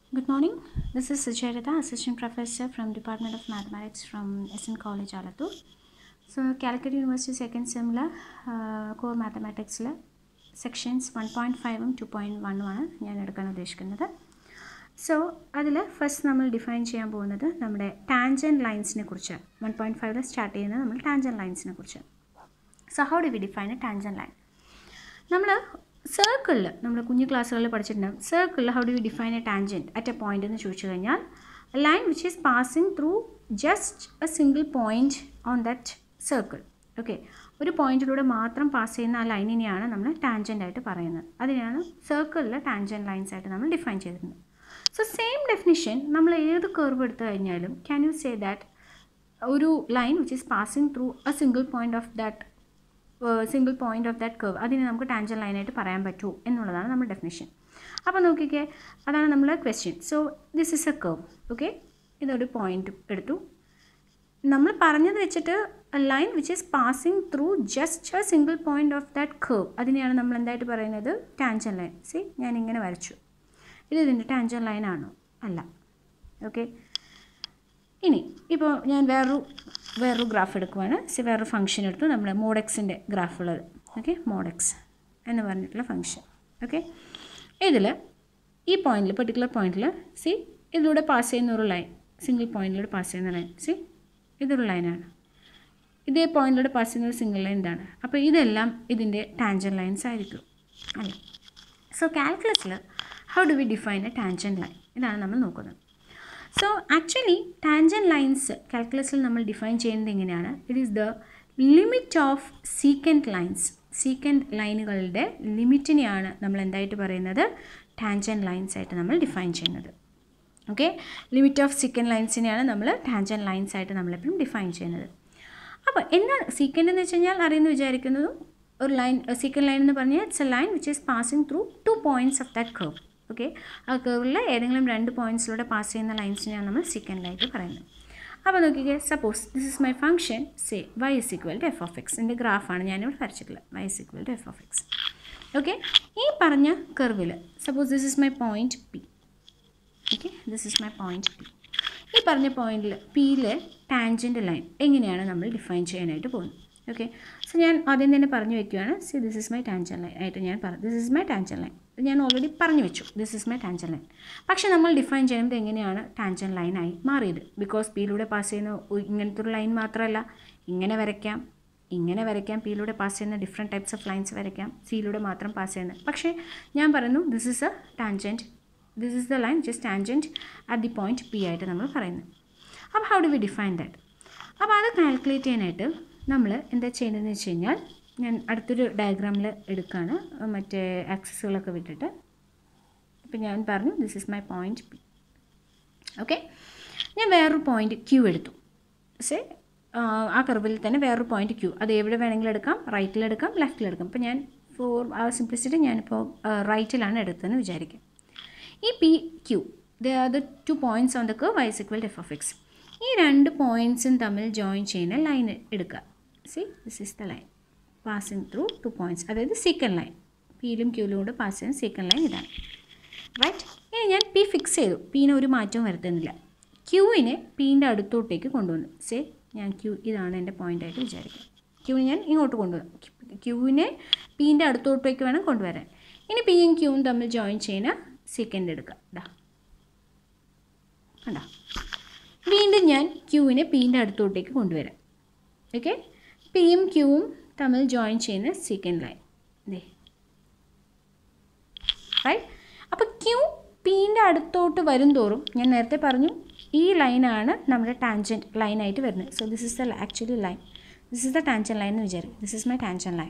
Good morning. This is Sucharita, Assistant Professor from Department of Mathematics from SN College, Alathur. So, Calicut University second similar uh, core mathematicsലെ sections one point ഫൈവും two point വണ്ണുമാണ് ഞാൻ എടുക്കാൻ ഉദ്ദേശിക്കുന്നത് so അതിൽ first നമ്മൾ define ചെയ്യാൻ പോകുന്നത് നമ്മുടെ ടാൻജൻ ലൈൻസിനെ കുറിച്ച് വൺ പോയിൻറ്റ് ഫൈവിൽ സ്റ്റാർട്ട് ചെയ്യുന്നത് നമ്മൾ ടാൻജൻ ലൈൻസിനെ കുറിച്ച് so how do we define a tangent line നമ്മൾ സർക്കിളിൽ നമ്മൾ കുഞ്ഞു ക്ലാസ്സുകളിൽ പഠിച്ചിട്ടുണ്ടാകും സർക്കിളിൽ how do you define a tangent at a point എന്ന് ചോദിച്ചു കഴിഞ്ഞാൽ line which is passing through just a single point on that circle okay ഒരു പോയിന്റിലൂടെ മാത്രം പാസ് ചെയ്യുന്ന ആ ലൈനിനെയാണ് നമ്മൾ ടാൻജൻ്റ് ആയിട്ട് പറയുന്നത് അതിനെയാണ് സർക്കിളിൽ ടാൻജൻറ്റ് ലൈൻസ് ആയിട്ട് നമ്മൾ ഡിഫൈൻ ചെയ്തിരുന്നത് സോ സെയിം ഡെഫിനിഷൻ നമ്മൾ ഏത് കർവ് എടുത്തു കഴിഞ്ഞാലും ക്യാൻ യു സേ ദാറ്റ് ഒരു line which is passing through a single point of that single point of that curve അതിനെ നമുക്ക് ടാൻജൻ ലൈനായിട്ട് പറയാൻ പറ്റൂ എന്നുള്ളതാണ് നമ്മുടെ ഡെഫിനിഷൻ അപ്പോൾ നോക്കിക്കേ അതാണ് നമ്മൾ question so this is a curve okay ഇതൊരു പോയിന്റ് എടുത്തു നമ്മൾ പറഞ്ഞത് വെച്ചിട്ട് line which is passing through just a single point of that curve അതിനെയാണ് നമ്മൾ എന്തായിട്ട് പറയുന്നത് ടാൻജൻ ലൈൻ സി ഞാൻ ഇങ്ങനെ വരച്ചു ഇത് ഇതിൻ്റെ ടാൻജൻ ലൈനാണോ അല്ല ഓക്കെ ഇനി ഇപ്പോൾ ഞാൻ വേറൊരു വേറൊരു ഗ്രാഫ് എടുക്കുവാണ് സി വേറൊരു ഫംഗ്ഷൻ എടുത്തു നമ്മുടെ മോഡെക്സിൻ്റെ ഗ്രാഫുള്ളത് ഓക്കെ മോഡെക്സ് എന്ന് പറഞ്ഞിട്ടുള്ള ഫംഗ്ഷൻ ഓക്കെ ഇതിൽ ഈ പോയിന്റിൽ പെർട്ടിക്കുലർ പോയിന്റിൽ സി ഇതിലൂടെ പാസ് ചെയ്യുന്ന ഒരു ലൈൻ സിംഗിൾ പോയിന്റിലൂടെ പാസ് ചെയ്യുന്ന ലൈൻ സി ഇതൊരു ലൈനാണ് ഇതേ പോയിന്റിലൂടെ പാസ് ചെയ്യുന്ന ഒരു സിംഗിൾ ലൈൻ ഇതാണ് അപ്പോൾ ഇതെല്ലാം ഇതിൻ്റെ ടാൻജൻ ലൈൻസ് ആയിരിക്കും അല്ല സോ കാൽക്കുലസിൽ how do we define a tangent line ഇതാണ് നമ്മൾ നോക്കുന്നത് സോ ആക്ച്വലി ടാൻജൻ ലൈൻസ് കാൽക്കുലസിൽ നമ്മൾ ഡിഫൈൻ ചെയ്യുന്നത് എങ്ങനെയാണ് it is the limit of secant lines secant ലൈനുകളുടെ ലിമിറ്റിനെയാണ് നമ്മൾ എന്തായിട്ട് പറയുന്നത് ടാൻജൻ ലൈൻസ് ആയിട്ട് നമ്മൾ ഡിഫൈൻ ചെയ്യുന്നത് ഓക്കെ ലിമിറ്റ് ഓഫ് സീക്കൻറ്റ് ലൈൻസിനെയാണ് നമ്മൾ ടാൻജൻ ലൈൻസ് ആയിട്ട് നമ്മളെപ്പോഴും ഡിഫൈൻ ചെയ്യുന്നത് അപ്പോൾ എന്താണ് സീക്കൻറ്റ് എന്ന് വെച്ച് കഴിഞ്ഞാൽ അറിയുന്നു വിചാരിക്കുന്നതും ഒരു ലൈൻ സീക്കൻറ്റ് ലൈൻ എന്ന് പറഞ്ഞാൽ it's a line which is passing through two points of that curve okay ആ കർവിൽ ഏതെങ്കിലും രണ്ട് പോയിൻറ്റ്സിലൂടെ പാസ് ചെയ്യുന്ന ലൈൻസിനെയാണ് നമ്മൾ സെക്കൻഡായിട്ട് പറയുന്നത് അപ്പോൾ നോക്കിക്കേ suppose this is my function say y is equal to f of x എൻ്റെ ഗ്രാഫാണ് ഞാനിവിടെ വരച്ചിട്ടുള്ളത് y is equal to f of x okay ഈ പറഞ്ഞ കർവിൽ suppose this is my point P okay this is my point P ഈ പറഞ്ഞ പോയിന്റിൽ പിയിലെ ടാൻജൻറ്റ് ലൈൻ എങ്ങനെയാണ് നമ്മൾ ഡിഫൈൻ ചെയ്യാനായിട്ട് പോകുന്നത് ഓക്കെ സോ ഞാൻ ആദ്യം തന്നെ പറഞ്ഞു വെക്കുകയാണ് see this is my tangent line ആയിട്ട് ഞാൻ പറഞ്ഞു this is my tangent line ഞാൻ ഓൾറെഡി പറഞ്ഞു വെച്ചു this is my tangent line പക്ഷേ നമ്മൾ ഡിഫൈൻ ചെയ്യുന്നത് എങ്ങനെയാണ് ടാൻജൻ ലൈനായി മാറിയത് ബിക്കോസ് പിയിലൂടെ പാസ് ചെയ്യുന്ന ഇങ്ങനത്തെ ഒരു ലൈൻ മാത്രമല്ല ഇങ്ങനെ വരയ്ക്കാം ഇങ്ങനെ വരയ്ക്കാം പിയിലൂടെ പാസ് ചെയ്യുന്ന ഡിഫറെൻറ്റ് ടൈപ്സ് ഓഫ് ലൈൻസ് വരയ്ക്കാം സിയിലൂടെ മാത്രം പാസ് ചെയ്യുന്നത് പക്ഷേ ഞാൻ പറയുന്നു this is a tangent this is the line just tangent at the point P ആയിട്ട് നമ്മൾ പറയുന്നത് അപ്പോൾ how do we define that അപ്പോൾ അത് കാൽക്കുലേറ്റ് ചെയ്യാനായിട്ട് നമ്മൾ എന്താ ചെയ്യേണ്ടതെന്ന് വെച്ച് കഴിഞ്ഞാൽ ഞാൻ അടുത്തൊരു ഡയഗ്രാമിൽ എടുക്കുകയാണ് മറ്റേ ആക്സസുകളൊക്കെ വിട്ടിട്ട് അപ്പോൾ ഞാൻ പറഞ്ഞു this is my point P okay ഞാൻ വേറൊരു പോയിൻറ്റ് ക്യൂ എടുത്തു സേ ആ കർവിൽ തന്നെ വേറൊരു പോയിൻറ്റ് ക്യൂ അത് എവിടെ വേണമെങ്കിലും എടുക്കാം റൈറ്റിലെടുക്കാം ലെഫ്റ്റിലെടുക്കാം അപ്പോൾ ഞാൻ ഫോർ ആ സിംപ്ലിസിറ്റി ഞാനിപ്പോൾ റൈറ്റിലാണ് എടുത്തതെന്ന് വിചാരിക്കും ഈ P Q the are the two points on the curve y's equal f of x ഈ രണ്ട് പോയിൻറ്റ്സും തമ്മിൽ ജോയിൻ ചെയ്യുന്ന ലൈൻ എടുക്കുക see this is the line passing through two points അതായത് സീക്കൻഡ് ലൈൻ പിയിലും ക്യൂയിലും കൂടെ പാസ് ചെയ്യുന്ന സീക്കൻഡ് ലൈൻ ഇതാണ് റൈറ്റ് ഇനി ഞാൻ പി ഫിക്സ് ചെയ്തു പീനെ ഒരു മാറ്റവും വരുത്തുന്നില്ല ക്യൂവിനെ പീൻ്റെ അടുത്തോട്ടേക്ക് കൊണ്ടുവന്നു സേ ഞാൻ ക്യൂ ഇതാണ് എൻ്റെ പോയിൻ്റായിട്ട് വിചാരിക്കുക ക്യൂവിനെ ഞാൻ ഇങ്ങോട്ട് കൊണ്ടുവന്നു ക്യൂവിനെ പീൻ്റെ അടുത്തോട്ടേക്ക് വേണം കൊണ്ടുവരാൻ ഇനി പിയും ക്യൂവും തമ്മിൽ ജോയിൻ ചെയ്യുന്ന സെക്കൻഡ് എടുക്കുക ഇതാ കണ്ടോ വീണ്ടും ഞാൻ ക്യൂവിനെ പീൻ്റെ അടുത്തോട്ടേക്ക് കൊണ്ടുവരാം ഓക്കെ പിയും ക്യൂവും തമ്മിൽ ജോയിൻ ചെയ്യുന്ന സെക്കൻഡ് ലൈൻ ദേ റൈറ്റ് അപ്പോൾ ക്യൂ പീൻ്റെ അടുത്തോട്ട് വരും തോറും ഞാൻ നേരത്തെ പറഞ്ഞു ഈ ലൈനാണ് നമ്മുടെ ടാൻജൻറ്റ് ലൈനായിട്ട് വരുന്നത് so this is the actually line this is the tangent line എന്ന് വിചാരിക്കും this is my tangent line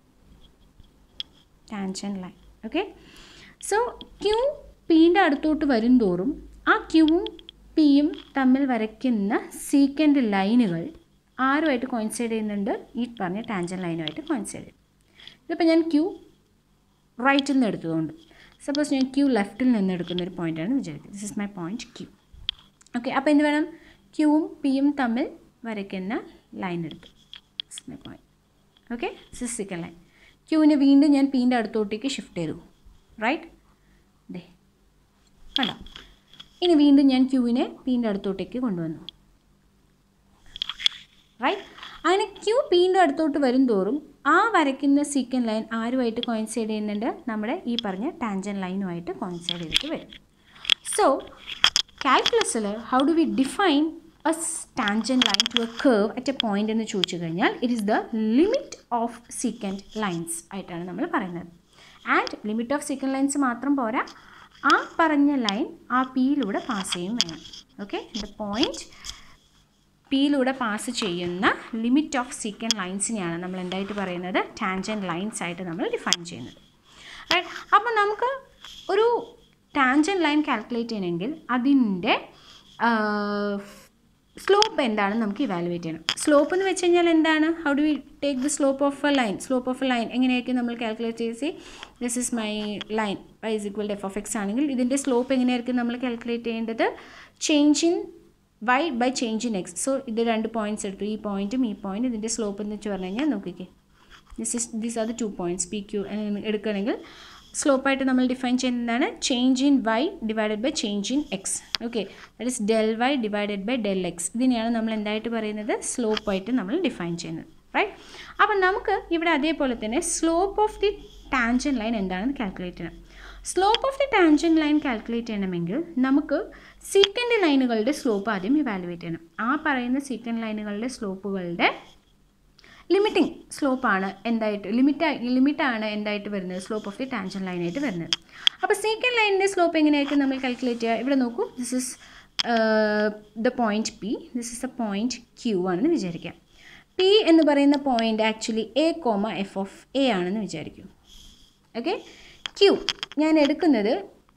tangent line okay so Q പീൻ്റെ അടുത്തോട്ട് വരും തോറും ആ ക്യൂവും പിയും തമ്മിൽ വരയ്ക്കുന്ന സീക്കൻഡ് ലൈനുകൾ ആരുമായിട്ട് കോയിൻസൈഡ് ചെയ്യുന്നുണ്ട് ഈ പറഞ്ഞ ടാൻജൻ ലൈനുമായിട്ട് കോയിൻസൈഡ് ചെയ്യും ഇതിപ്പോൾ ഞാൻ ക്യൂ റൈറ്റിൽ നിന്ന് എടുത്തതുകൊണ്ട് സപ്പോസ് ഞാൻ ക്യൂ ലെഫ്റ്റിൽ നിന്ന് എടുക്കുന്ന ഒരു പോയിൻ്റാണ് വിചാരിക്കുന്നത് this is my point Q okay അപ്പോൾ എന്ത് വേണം ക്യൂവും പിയും തമ്മിൽ വരയ്ക്കുന്ന ലൈൻ എടുത്തു this my point okay this secant line ക്യൂവിനെ വീണ്ടും ഞാൻ പീൻ്റെ അടുത്തോട്ടേക്ക് ഷിഫ്റ്റ് ചെയ്തു റൈറ്റ് ദേ കണ്ടോ ഇനി വീണ്ടും ഞാൻ ക്യൂവിനെ പീൻ്റെ അടുത്തോട്ടേക്ക് കൊണ്ടുവന്നു റൈറ്റ് അങ്ങനെ ക്യൂ പീൻ്റെ അടുത്തോട്ട് വരും തോറും ആ വരയ്ക്കുന്ന സീക്കൻ ലൈൻ ആരുമായിട്ട് കോയിൻസൈഡ് ചെയ്യുന്നുണ്ട് നമ്മുടെ ഈ പറഞ്ഞ ടാൻജൻ ലൈനുമായിട്ട് കോയിൻസൈഡ് ചെയ്തിട്ട് വരും സോ കാൽക്കുലസിൽ how do we define a tangent line to a curve at a point എന്ന് ചോദിച്ചു കഴിഞ്ഞാൽ it is the limit of secant lines ആയിട്ടാണ് നമ്മൾ പറയുന്നത് and limit of secant lines മാത്രം പോരാ ആ പറഞ്ഞ ലൈൻ ആ പിയിലൂടെ പാസ് ചെയ്യും വേണം ഓക്കെ ദ പോയിന്റ് പിയിലൂടെ പാസ് ചെയ്യുന്ന ലിമിറ്റ് ഓഫ് സീക്കൻഡ് ലൈൻസിനെയാണ് നമ്മൾ എന്തായിട്ട് പറയുന്നത് ടാൻജൻ ലൈൻസ് ആയിട്ട് നമ്മൾ ഡിഫൈൻ ചെയ്യുന്നത് റൈറ്റ് അപ്പോൾ നമുക്ക് ഒരു ടാൻജൻ ലൈൻ കാൽക്കുലേറ്റ് ചെയ്യണമെങ്കിൽ അതിൻ്റെ സ്ലോപ്പ് എന്താണെന്ന് നമുക്ക് ഇവാലുവേറ്റ് ചെയ്യണം സ്ലോപ്പ് എന്ന് വെച്ച് കഴിഞ്ഞാൽ എന്താണ് how do we take the slope of a line slope of a line എങ്ങനെയായിരിക്കും നമ്മൾ കാൽക്കുലേറ്റ് ചെയ്ത് this is my line y is equal f of x ആണെങ്കിൽ ഇതിൻ്റെ സ്ലോപ്പ് എങ്ങനെയായിരിക്കും നമ്മൾ കാൽക്കുലേറ്റ് ചെയ്യേണ്ടത് change in y by change in x so ഇത് രണ്ട് പോയിൻറ്റ്സ് എടുത്തു ഈ പോയിൻറ്റും ഈ പോയിൻറ്റ് ഇതിൻ്റെ സ്ലോപ്പ് എന്ന് വെച്ച് പറഞ്ഞു കഴിഞ്ഞാൽ നോക്കിക്കേ this is these are the two points P Q എടുക്കുകയാണെങ്കിൽ സ്ലോപ്പായിട്ട് നമ്മൾ ഡിഫൈൻ ചെയ്യുന്നതാണ് change in y divided by change in x okay that is del y divided by del x ഇതിനെയാണ് നമ്മൾ എന്തായിട്ട് പറയുന്നത് സ്ലോപ്പായിട്ട് നമ്മൾ ഡിഫൈൻ ചെയ്യുന്നത് റൈറ്റ് അപ്പം നമുക്ക് ഇവിടെ അതേപോലെ തന്നെ slope of the tangent line എന്താണെന്ന് കാൽക്കുലേറ്റ് ചെയ്യണം slope of the tangent line calculate ചെയ്യണമെങ്കിൽ നമുക്ക് സീക്കൻഡ് ലൈനുകളുടെ സ്ലോപ്പ് ആദ്യം ഇവാലുവേറ്റ് ചെയ്യണം ആ പറയുന്ന സീക്കൻഡ് ലൈനുകളുടെ സ്ലോപ്പുകളുടെ ലിമിറ്റിംഗ് സ്ലോപ്പാണ് എന്തായിട്ട് ലിമിറ്റ് ലിമിറ്റാണ് എന്തായിട്ട് വരുന്നത് സ്ലോപ്പ് ഓഫ് ദി ടാൻജൻ ലൈനായിട്ട് വരുന്നത് അപ്പോൾ സീക്കൻഡ് ലൈനിൻ്റെ സ്ലോപ്പ് എങ്ങനെയായിരിക്കും നമ്മൾ കാൽക്കുലേറ്റ് ചെയ്യുക ഇവിടെ നോക്കൂ this is the point P this is a point Q ആണെന്ന് വിചാരിക്കാം പി എന്ന് പറയുന്ന point actually a comma f of a ആണെന്ന് വിചാരിക്കും ഓക്കെ ക്യൂ ഞാൻ എടുക്കുന്നത്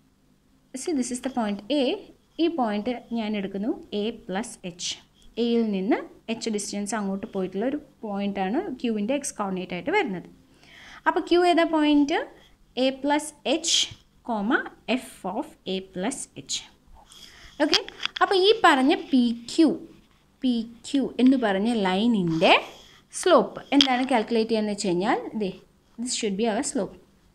see this is the point a ഈ പോയിൻ്റ് ഞാൻ എടുക്കുന്നു എ പ്ലസ് എച്ച് എയിൽ നിന്ന് എച്ച് ഡിസ്റ്റൻസ് അങ്ങോട്ട് പോയിട്ടുള്ള ഒരു പോയിൻ്റാണ് ക്യൂവിൻ്റെ എക്സ് കോർഡിനേറ്റ് ആയിട്ട് വരുന്നത് അപ്പോൾ ക്യൂ ഏതാ point a plus h comma f of a plus h okay അപ്പോൾ ഈ പറഞ്ഞ പി ക്യൂ പി ക്യൂ എന്ന് പറഞ്ഞ ലൈനിൻ്റെ സ്ലോപ്പ് എന്താണ് കാൽക്കുലേറ്റ് ചെയ്യുന്നത് വെച്ച് കഴിഞ്ഞാൽ ദേ this should be our slope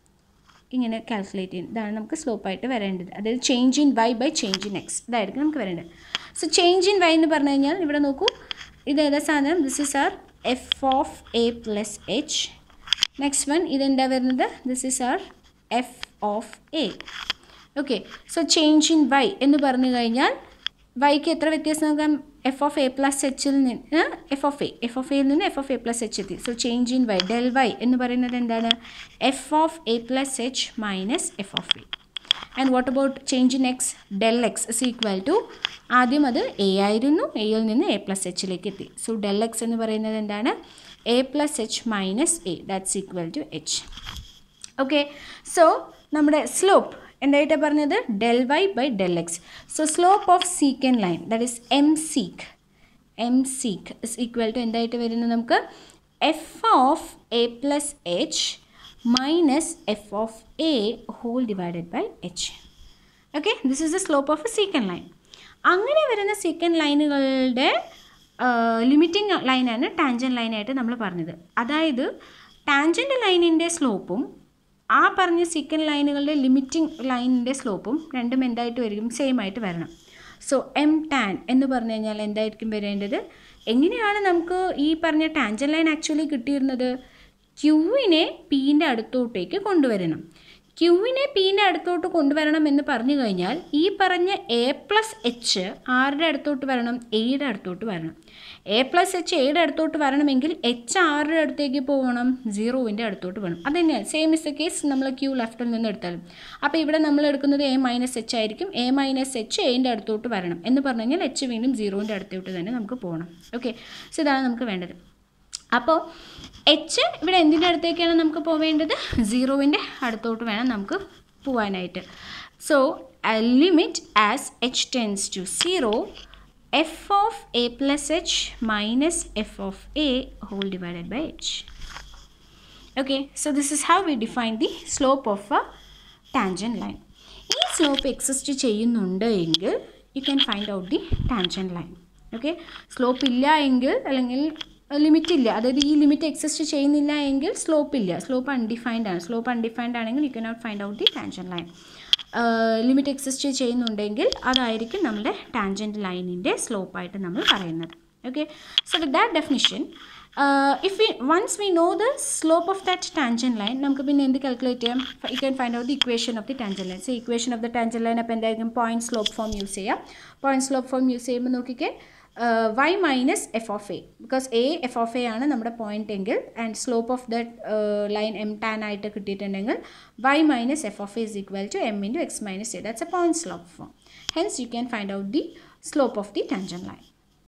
ഇങ്ങനെ കാൽക്കുലേറ്റ് ചെയ്യും ഇതാണ് നമുക്ക് സ്ലോപ്പായിട്ട് വരേണ്ടത് അതായത് change in y by change in x ഇതായിരിക്കും നമുക്ക് വരേണ്ടത് സോ ചേഞ്ച് ഇൻ വൈ എന്ന് പറഞ്ഞു കഴിഞ്ഞാൽ ഇവിടെ നോക്കൂ ഇത് ഏതാ സാധനം this is our f of a plus h next one ഇതെന്താ വരുന്നത് this is our f of a okay so change in y എന്ന് പറഞ്ഞു കഴിഞ്ഞാൽ വൈക്ക് എത്ര വ്യത്യാസം നോക്കാം എഫ് ഓഫ് എ പ്ലസ് എച്ചിൽ നിന്ന് f of a f of എയിൽ നിന്ന് f of a plus h എത്തി so change in y del y എന്ന് പറയുന്നത് എന്താണ് f of a plus h minus f of a and what about change in x del x is equal to ആദ്യം അത് A ആയിരുന്നു എയിൽ നിന്ന് A plus എച്ചിലേക്ക് എത്തി സോ ഡെൽ എക്സ് എന്ന് പറയുന്നത് എന്താണ് a plus h minus a that's equal to h okay so നമ്മുടെ സ്ലോപ്പ് എന്തായിട്ടാണ് പറഞ്ഞത് del y by del x so slope of secant line that is m sec m sec is equal to എന്തായിട്ട് വരുന്നത് നമുക്ക് f of a plus h minus f of a whole divided by h okay this is the slope of a secant line അങ്ങനെ വരുന്ന secant ലൈനുകളുടെ limiting ലൈനാണ് tangent ലൈനായിട്ട് നമ്മൾ പറഞ്ഞത് അതായത് ടാൻജൻ്റ് ലൈനിൻ്റെ സ്ലോപ്പും ആ പറഞ്ഞ സീക്കൻ ലൈനുകളുടെ ലിമിറ്റിംഗ് ലൈനിൻ്റെ സ്ലോപ്പും രണ്ടും എന്തായിട്ട് വരും സെയിം ആയിട്ട് വരണം സോ എം ടാൻ എന്ന് പറഞ്ഞു കഴിഞ്ഞാൽ എന്തായിരിക്കും വരേണ്ടത് എങ്ങനെയാണ് നമുക്ക് ഈ പറഞ്ഞ ടാൻജൻ ലൈൻ ആക്ച്വലി കിട്ടിയിരുന്നത് ക്യൂവിനെ പീൻ്റെ അടുത്തോട്ടേക്ക് കൊണ്ടുവരണം ക്യൂവിനെ പീൻ്റെ അടുത്തോട്ട് കൊണ്ടുവരണം എന്ന് പറഞ്ഞു കഴിഞ്ഞാൽ ഈ പറഞ്ഞ എ പ്ലസ് എച്ച് ആരുടെ അടുത്തോട്ട് വരണം എയുടെ അടുത്തോട്ട് വരണം എ പ്ലസ് എച്ച് എയുടെ അടുത്തോട്ട് വരണമെങ്കിൽ എച്ച് ആരുടെ അടുത്തേക്ക് പോകണം സീറോവിൻ്റെ അടുത്തോട്ട് വേണം അത് തന്നെയാണ് സെയിം ഇസ് ദ കേസ് നമ്മൾ ക്യൂ ലെഫ്റ്റിൽ നിന്ന് എടുത്താലും അപ്പോൾ ഇവിടെ നമ്മൾ എടുക്കുന്നത് എ മൈനസ് എച്ച് ആയിരിക്കും എ മൈനസ് എച്ച് എൻ്റെ അടുത്തോട്ട് വരണം എന്ന് പറഞ്ഞു കഴിഞ്ഞാൽ എച്ച് വീണ്ടും സീറോവിൻ്റെ അടുത്തോട്ട് തന്നെ നമുക്ക് പോകണം ഓക്കെ സോ ഇതാണ് നമുക്ക് വേണ്ടത് അപ്പോൾ എച്ച് ഇവിടെ എന്തിൻ്റെ അടുത്തേക്കാണ് നമുക്ക് പോവേണ്ടത് സീറോവിൻ്റെ അടുത്തോട്ട് വേണം നമുക്ക് പോവാനായിട്ട് so limit as h tends to zero f of a plus h minus f of a whole divided by h okay so this is how we define the slope of a tangent line ഈ slope exist ചെയ്യുന്നുണ്ട് എങ്കിൽ you can find out the tangent line okay slope ഇല്ല എങ്കിൽ അല്ലെങ്കിൽ limit ഇല്ല അതായത് ഈ limit exist ചെയ്യുന്നില്ല എങ്കിൽ സ്ലോപ്പ് ഇല്ല സ്ലോപ്പ് അൺഡിഫൈൻഡ് ആണ് സ്ലോപ്പ് അൺഡിഫൈൻഡ് ആണെങ്കിൽ you cannot find out the tangent line limit exist ചെയ്യുന്നുണ്ടെങ്കിൽ അതായിരിക്കും നമ്മുടെ ടാൻജൻറ്റ് ലൈനിൻ്റെ സ്ലോപ്പായിട്ട് നമ്മൾ പറയുന്നത് okay so with that definition uh, if we once we know the slope of that tangent line നമുക്ക് പിന്നെ എന്ത് കാൽക്കുലേറ്റ് ചെയ്യാം you can find out the equation of the tangent line so equation of the tangent line അപ്പോൾ എന്തായിരിക്കും point slope form use ചെയ്യാം point slope form use ചെയ്യുമ്പോൾ നോക്കിക്കേ y minus f of a because a f of a ആണ് നമ്മുടെ point എങ്കിൽ and slope of the line m tan ആയിട്ട് കിട്ടിയിട്ടുണ്ടെങ്കിൽ y minus f of a is equal to m into x minus a that's a point slope form hence you can find out the slope of the tangent line